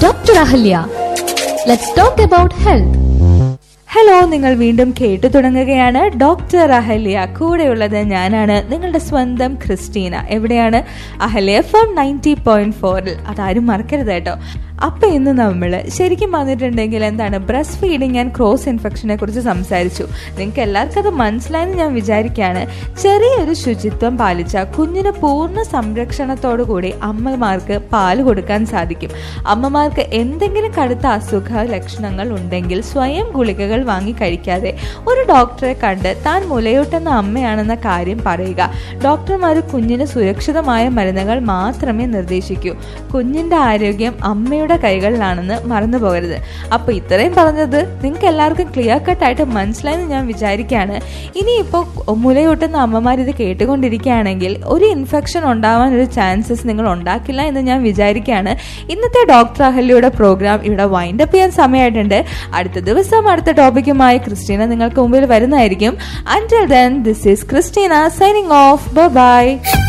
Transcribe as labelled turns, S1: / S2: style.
S1: Dr. Ahalya. Let's talk about health.
S2: Hello നിങ്ങൾ വീണ്ടും കേട്ടു തുടങ്ങുകയാണ് ഡോക്ടർ അഹല്യ കൂടെയുള്ളത് ഞാനാണ് നിങ്ങളുടെ സ്വന്തം ക്രിസ്റ്റീന എവിടെയാണ് Ahalya F M ninety point ഫോറിൽ അതാരും മറക്കരുത് കേട്ടോ അപ്പൊ ഇന്ന് നമ്മൾ ശരിക്കും വന്നിട്ടുണ്ടെങ്കിൽ എന്താണ് ബ്രസ്റ്റ് ഫീഡിങ് ആൻഡ് ക്രോസ് ഇൻഫെക്ഷനെ കുറിച്ച് സംസാരിച്ചു നിങ്ങൾക്ക് എല്ലാവർക്കും അത് മനസ്സിലായെന്ന് ഞാൻ വിചാരിക്കുകയാണ് ചെറിയൊരു ശുചിത്വം പാലിച്ച കുഞ്ഞിന് പൂർണ്ണ സംരക്ഷണത്തോടു കൂടി അമ്മമാർക്ക് പാല് കൊടുക്കാൻ സാധിക്കും അമ്മമാർക്ക് എന്തെങ്കിലും കടുത്ത അസുഖ ലക്ഷണങ്ങൾ ഉണ്ടെങ്കിൽ സ്വയം ഗുളികകൾ വാങ്ങി കഴിക്കാതെ ഒരു ഡോക്ടറെ കണ്ട് താൻ മുലയൂട്ടുന്ന അമ്മയാണെന്ന കാര്യം പറയുക ഡോക്ടർമാർ കുഞ്ഞിന് സുരക്ഷിതമായ മരുന്നുകൾ മാത്രമേ നിർദ്ദേശിക്കൂ കുഞ്ഞിന്റെ ആരോഗ്യം അമ്മയുടെ കൈകളിലാണെന്ന് മറന്നു പോകരുത് അപ്പൊ ഇത്രയും പറഞ്ഞത് നിങ്ങൾക്ക് എല്ലാവർക്കും ക്ലിയർ കട്ടായിട്ട് മനസ്സിലായെന്ന് ഞാൻ വിചാരിക്കുകയാണ് ഇനിയിപ്പോൾ മുലയൂട്ടുന്ന അമ്മമാർ ഇത് കേട്ടുകൊണ്ടിരിക്കുകയാണെങ്കിൽ ഒരു ഇൻഫെക്ഷൻ ഉണ്ടാവാൻ ഒരു ചാൻസസ് നിങ്ങൾ ഉണ്ടാക്കില്ല എന്ന് ഞാൻ വിചാരിക്കുകയാണ് ഇന്നത്തെ ഡോക്ടർ അഹല്യയുടെ പ്രോഗ്രാം ഇവിടെ വൈൻഡ് അപ്പ് ചെയ്യാൻ സമയമായിട്ടുണ്ട് അടുത്ത ദിവസം അടുത്ത ടോപ്പിക്കുമായി ക്രിസ്റ്റീന നിങ്ങൾക്ക് മുമ്പിൽ വരുന്നതായിരിക്കും until then this is Christina signing off by